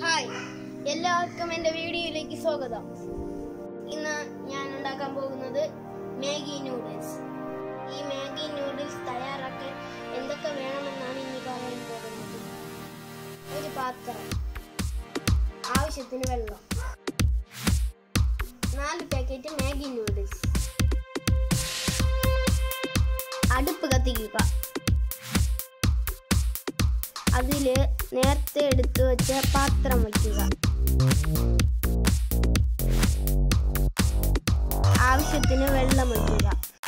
hi എല്ലാവർക്കും എൻ്റെ വീഡിയോയിലേക്ക് സ്വാഗതം ഇന്ന് ഞാൻ ഉണ്ടാക്കാൻ പോകുന്നത് മാഗി നൂഡിൽസ് ഈ മാഗി നൂഡിൽസ് തയ്യാറാക്കാൻ എന്തൊക്കെ വേണമെന്നാണ് ഇനി പറയാൻ പോകുന്നത് ഒരു പാത്രം ആവശ്യത്തിന് വെള്ളം നാല് പാക്കറ്റ് മാഗി നൂഡിൽസ് അടുപ്പ് കത്തിക്കുക അതിൽ നേരത്തെ എടുത്തു വെച്ച പാത്രം വയ്ക്കുക ആവശ്യത്തിന് വെള്ളം വയ്ക്കുക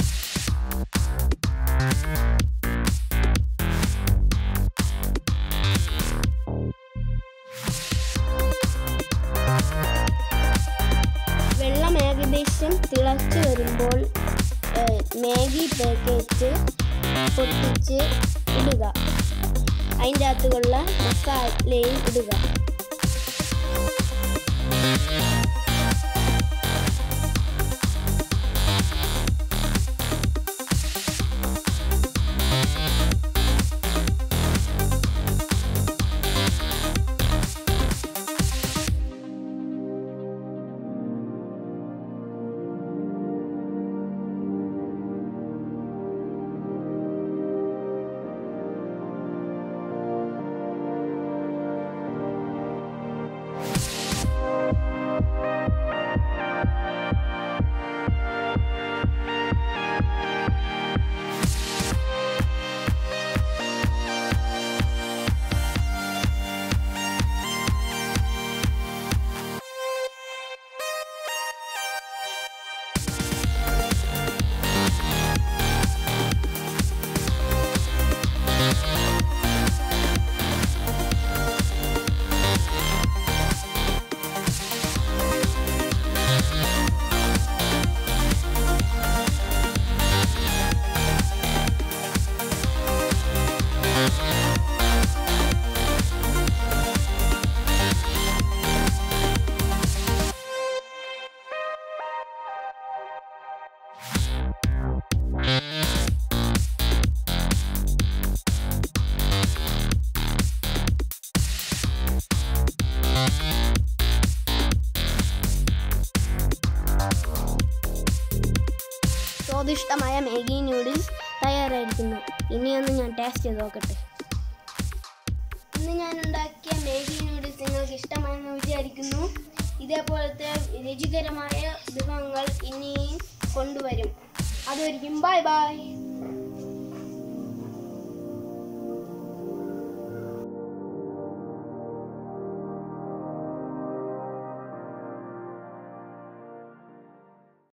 വെള്ളം ഏകദേശം തിളച്ചു വരുമ്പോൾ ഏഹ്, മാഗി പാക്കറ്റ് പൊട്ടിച്ച് ഇടുക അതിൻ്റെ അകത്തുള്ള മസാലയും ഇടുക സ്വാദിഷ്ടമായ മാഗി നൂഡിൽസ് തയ്യാറായിരിക്കുന്നു ഇനിയൊന്ന് ഞാൻ ടേസ്റ്റ് ചെയ്ത് നോക്കട്ടെ ഇന്ന് ഞാൻ ഉണ്ടാക്കിയ മാഗി നൂഡിൽസ് നിങ്ങൾക്ക് ഇഷ്ടമായെന്ന് വിചാരിക്കുന്നു ഇതേപോലത്തെ രുചികരമായ വിഭവങ്ങൾ ഇനിയും കൊണ്ടുവരും അതുവരെയും ബൈ ബൈ